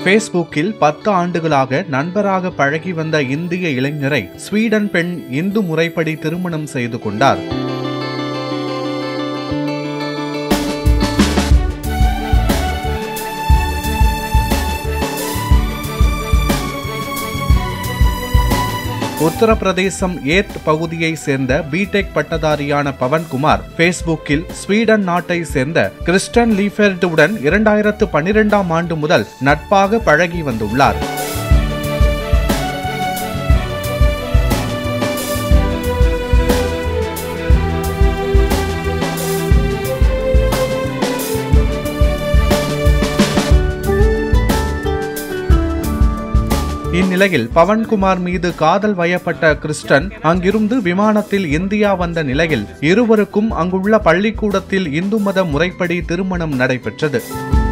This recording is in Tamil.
ஃபேஸ்புக்கில் பத்து ஆண்டுகளாக நண்பராக பழகி வந்த இந்திய இளைஞரை ஸ்வீடன் பெண் இந்து முறைப்படி திருமணம் செய்து கொண்டார் உத்தரப்பிரதேசம் ஏத் பகுதியை சேர்ந்த பிடெக் பட்டதாரியான பவன்குமார் ஃபேஸ்புக்கில் ஸ்வீடன் நாட்டை சேர்ந்த கிறிஸ்டன் லீஃபெர்டுடன் இரண்டாயிரத்து பன்னிரெண்டாம் ஆண்டு முதல் நட்பாக பழகி வந்துள்ளார் இந்நிலையில் பவன்குமார் மீது காதல் வயப்பட்ட கிறிஸ்டன் அங்கிருந்து விமானத்தில் இந்தியா வந்த நிலையில் இருவருக்கும் அங்குள்ள பள்ளிக்கூடத்தில் இந்து மத முறைப்படி திருமணம் நடைபெற்றது